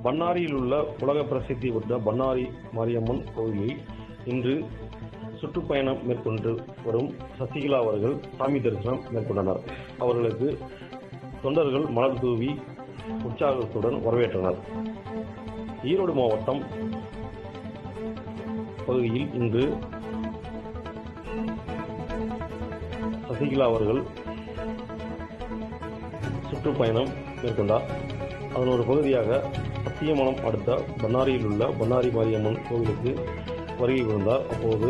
பண்ணாரியில் உள்ள உலக பிரசித்தி பெற்ற பண்ணாரி மாரியம்மன் கோயிலில் இன்று சுற்றுப்பயணம் மேற்கொண்டு வரும் சசிகலா அவர்கள் சாமி தரிசனம் மேற்கொண்டனர் அவர்களுக்கு தொண்டர்கள் மலர் தூவி உற்சாகத்துடன் வரவேற்றனர் ஈரோடு மாவட்டம் பகுதியில் இன்று சசிகலா அவர்கள் சுற்றுப்பயணம் மேற்கொண்டார் அதன் ஒரு பகுதியாக சத்தியமலம் அடுத்த பண்ணாரியில் உள்ள பண்ணாரி மாரியம்மன் கோவிலுக்கு வருகை புரிந்தார் அப்போது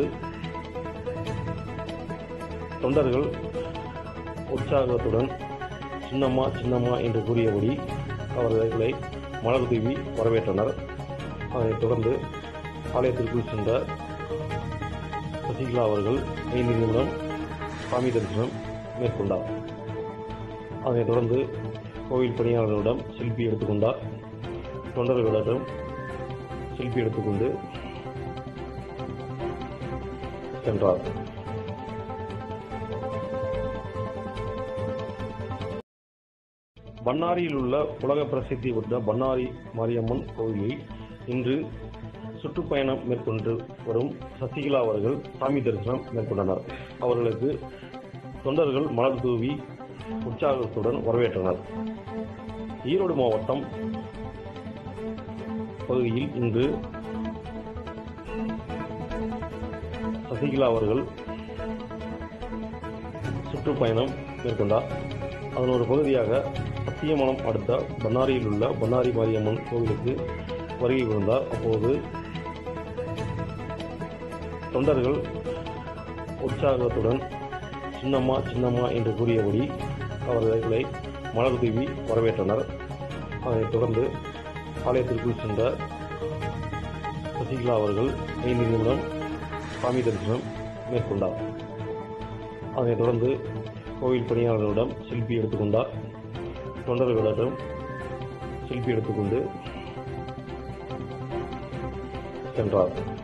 தொண்டர்கள் உற்சாகத்துடன் சின்னம்மா சின்னம்மா என்று கூறியபடி அவர்களை மலர் தூவி வரவேற்றனர் அதனைத் தொடர்ந்து ஆலயத்திற்குள் சென்ற சசிகலா அவர்கள் ஐந்து நிமிடம் சாமி தரிசனம் மேற்கொண்டார் அதனைத் தொடர்ந்து கோவில் பணியாளர்களிடம் செல்ஃபி எடுத்துக்கொண்டார் தொண்டர்களிடம் செல்ஃபி எடுத்துக்கொண்டு சென்றார் பண்ணாரியில் உள்ள உலக பிரசித்தி பெற்ற பண்ணாரி மாரியம்மன் கோயிலில் இன்று சுற்றுப்பயணம் மேற்கொண்டு வரும் சசிகலா அவர்கள் சாமி தரிசனம் மேற்கொண்டனர் அவர்களுக்கு தொண்டர்கள் மலர் தூவி உற்சாகத்துடன் வரவேற்றனர் ஈரோடு மாவட்டம் பகுதியில் இன்று சசிகலா அவர்கள் சுற்றுப்பயணம் மேற்கொண்டார் அதன் ஒரு பகுதியாக சத்தியமலம் அடுத்த பண்ணாரியில் உள்ள பண்ணாரி மாரியம்மன் கோவிலுக்கு வருகை புரிந்தார் அப்போது தொண்டர்கள் உற்சாகத்துடன் சின்னம்மா சின்னம்மா என்று கூறியபடி அவர்களை மலர் தூவி வரவேற்றனர் அதனைத் தொடர்ந்து ஆலயத்திற்குள் சென்ற சசிகலா அவர்கள் ஐந்து நிமிடம் சாமி தரிசனம் மேற்கொண்டார் அதனைத் தொடர்ந்து கோவில் பணியாளர்களிடம் செல்ஃபி எடுத்துக்கொண்டார் தொண்டர்களிடம் செல்ஃபி எடுத்துக்கொண்டு சென்றார்